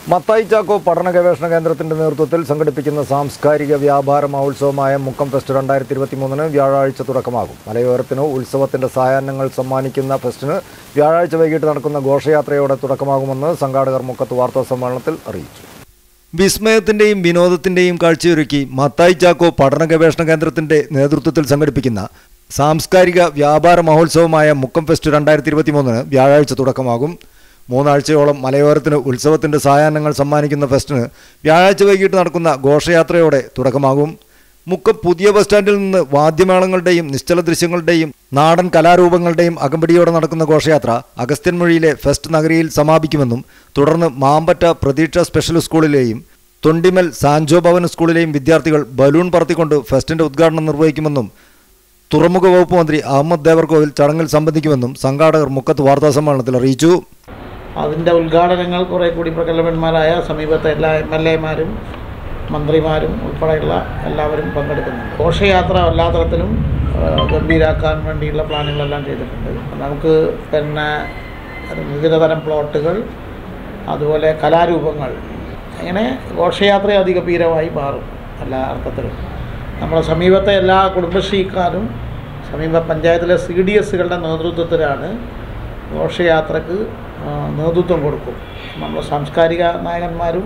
മത്തായി ചാക്കോ പഠന ഗവേഷണ കേന്ദ്രത്തിന്റെ നേതൃത്വത്തിൽ സംഘടിപ്പിക്കുന്ന സാംസ്കാരിക വ്യാപാര മഹോത്സവമായ മുക്കം ഫെസ്റ്റ് രണ്ടായിരത്തി ഇരുപത്തി മൂന്നിന് വ്യാഴാഴ്ച തുടക്കമാകും മലയോരത്തിന് ഉത്സവത്തിന്റെ സായാഹ്നങ്ങൾ സമ്മാനിക്കുന്ന ഫെസ്റ്റിന് വ്യാഴാഴ്ച വൈകിട്ട് നടക്കുന്ന ഘോഷയാത്രയോടെ തുടക്കമാകുമെന്ന് സംഘാടകർ മുക്കത്ത് വാർത്താ സമ്മേളനത്തിൽ അറിയിച്ചു വിസ്മയത്തിന്റെയും വിനോദത്തിന്റെയും കാഴ്ചയൊരുക്കി മത്തായി ചാക്കോ പഠന ഗവേഷണ കേന്ദ്രത്തിന്റെ നേതൃത്വത്തിൽ സംഘടിപ്പിക്കുന്ന സാംസ്കാരിക വ്യാപാര മഹോത്സവമായ മുക്കം ഫെസ്റ്റ് രണ്ടായിരത്തി ഇരുപത്തി മൂന്നിന് വ്യാഴാഴ്ച തുടക്കമാകും മൂന്നാഴ്ചയോളം മലയോരത്തിന് ഉത്സവത്തിന്റെ സായാഹ്നങ്ങൾ സമ്മാനിക്കുന്ന ഫെസ്റ്റിന് വ്യാഴാഴ്ച വൈകിട്ട് നടക്കുന്ന ഘോഷയാത്രയോടെ തുടക്കമാകും മുക്കം പുതിയ ബസ് സ്റ്റാൻഡിൽ നിന്ന് വാദ്യമേളങ്ങളുടെയും നിശ്ചല ദൃശ്യങ്ങളുടെയും നാടൻ കലാരൂപങ്ങളുടെയും അകമ്പടിയോടെ നടക്കുന്ന ഘോഷയാത്ര അഗസ്ത്യൻമൊഴിയിലെ ഫെസ്റ്റ് നഗരിയിൽ സമാപിക്കുമെന്നും തുടർന്ന് മാമ്പറ്റ പ്രതീക്ഷ സ്പെഷ്യൽ സ്കൂളിലെയും തൊണ്ടിമൽ സാൻജോ ഭവൻ സ്കൂളിലെയും വിദ്യാർത്ഥികൾ ബലൂൺ പറത്തിക്കൊണ്ട് ഫെസ്റ്റിന്റെ ഉദ്ഘാടനം നിർവഹിക്കുമെന്നും തുറമുഖ വകുപ്പ് മന്ത്രി അഹമ്മദ് ദേവർകോവിൽ ചടങ്ങിൽ സംബന്ധിക്കുമെന്നും സംഘാടകർ മുക്കത്ത് വാർത്താ സമ്മേളനത്തിൽ അറിയിച്ചു അതിൻ്റെ ഉദ്ഘാടനങ്ങൾ കുറേ കൂടി പ്രഗത്ഭന്മാരായ സമീപത്തെ എല്ലാ എം എൽ എമാരും മന്ത്രിമാരും ഉൾപ്പെടെയുള്ള എല്ലാവരും പങ്കെടുക്കുന്നുണ്ട് ഘോഷയാത്ര എല്ലാ തരത്തിലും ആ, ഗംഭീരാക്കാൻ വേണ്ടിയുള്ള പ്ലാനുകളെല്ലാം ചെയ്തിട്ടുണ്ട് നമുക്ക് പിന്നെ വിവിധതരം പ്ലോട്ടുകൾ അതുപോലെ കലാരൂപങ്ങൾ അങ്ങനെ ഘോഷയാത്ര അതിഗംഭീരമായി മാറും എല്ലാ അർത്ഥത്തിലും നമ്മുടെ സമീപത്തെ എല്ലാ കുടുംബശ്രീക്കാരും സമീപ പഞ്ചായത്തിലെ സി ഡി എസുകളുടെ നേതൃത്വത്തിലാണ് ഘോഷയാത്രക്ക് ആ, നേതൃത്വം കൊടുക്കും നമ്മുടെ സാംസ്കാരിക നായകന്മാരും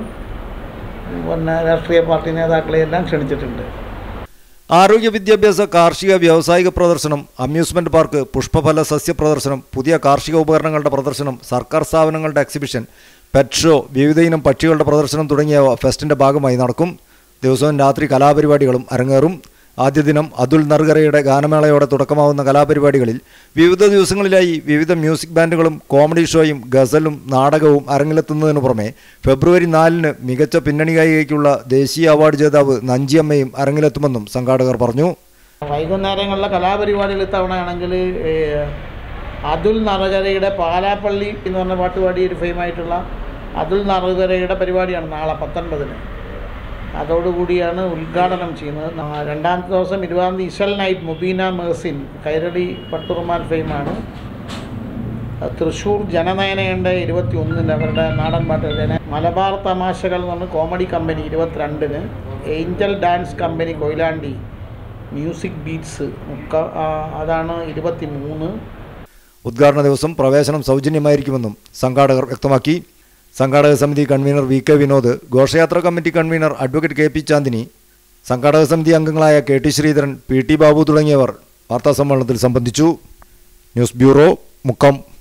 പിന്നെ രാഷ്ട്രീയ പാർട്ടി നേതാക്കളെയെല്ലാം ക്ഷണിച്ചിട്ടുണ്ട് ആരോഗ്യ വിദ്യാഭ്യാസ കാർഷിക വ്യാവസായിക പ്രദർശനം അമ്യൂസ്മെന്റ് പാർക്ക് പുഷ്പഫല സസ്യ പ്രദർശനം പുതിയ കാർഷിക ഉപകരണങ്ങളുടെ പ്രദർശനം സർക്കാർ സ്ഥാപനങ്ങളുടെ എക്സിബിഷൻ പെറ്റ് ഷോ വിവിധയിനം പക്ഷികളുടെ പ്രദർശനം തുടങ്ങിയവ ഫെസ്റ്റിന്റെ ഭാഗമായി നടക്കും ദിവസവും രാത്രി കലാപരിപാടികളും അരങ്ങേറും ആദ്യ ദിനം അതുൽ നർഗറയുടെ ഗാനമേളയോടെ തുടക്കമാവുന്ന കലാപരിപാടികളിൽ വിവിധ ദിവസങ്ങളിലായി വിവിധ മ്യൂസിക് ബാൻഡുകളും കോമഡി ഷോയും ഗസലും നാടകവും അരങ്ങിലെത്തുന്നതിനു പുറമെ ഫെബ്രുവരി നാലിന് മികച്ച പിന്നണി ഗായികയ്ക്കുള്ള ദേശീയ അവാർഡ് ജേതാവ് നഞ്ചിയമ്മയും അരങ്ങിലെത്തുമെന്നും സംഘാടകർ പറഞ്ഞു വൈകുന്നേരങ്ങളിലെ കലാപരിപാടികൾ ഇത്തവണയാണെങ്കിൽ ഏഹ്, അതുൽ നറകരയുടെ പാലാപ്പള്ളി എന്ന് പറഞ്ഞ പാട്ടുപാടി ഒരു ഫെയിമായിട്ടുള്ള അതുൽ നറകരയുടെ പരിപാടിയാണ് നാളെ പത്തൊൻപതിന് അതോടുകൂടിയാണ് ഉദ്ഘാടനം ചെയ്യുന്നത് നാ- രണ്ടാമത്തെ ദിവസം ഇരുപതാം തീയതി ഇശൽ നൈറ്റ് മുബീന മേഴ്സിൻ കൈരളി പട്ടുറുമാൻ ഫെയിമാണ് തൃശ്ശൂർ ജനനയനയുണ്ട് ഇരുപത്തി ഒന്നിന് അവരുടെ നാടൻ പാട്ടുകൾ മലബാർ തമാശകൾ എന്ന് പറഞ്ഞ കോമഡി കമ്പനി ഇരുപത്തിരണ്ടിന് angel dance company Koyilandy music beats മുക്ക ആ, അതാണ് ഇരുപത്തി മൂന്ന് ഉദ്ഘാടന ദിവസം പ്രവേശനം സൗജന്യമായിരിക്കുമെന്നും സംഘാടകർ വ്യക്തമാക്കി സംഘാടക സമിതി കൺവീനർ വി കെ വിനോദ് ഘോഷയാത്ര committee convener advocate K P Chandini സംഘാടക സമിതി അംഗങ്ങളായ K T Sreedharan P T Babu തുടങ്ങിയവർ വാർത്താസമ്മേളനത്തിൽ സംബന്ധിച്ചു ന്യൂസ് ബ്യൂറോ മുക്കം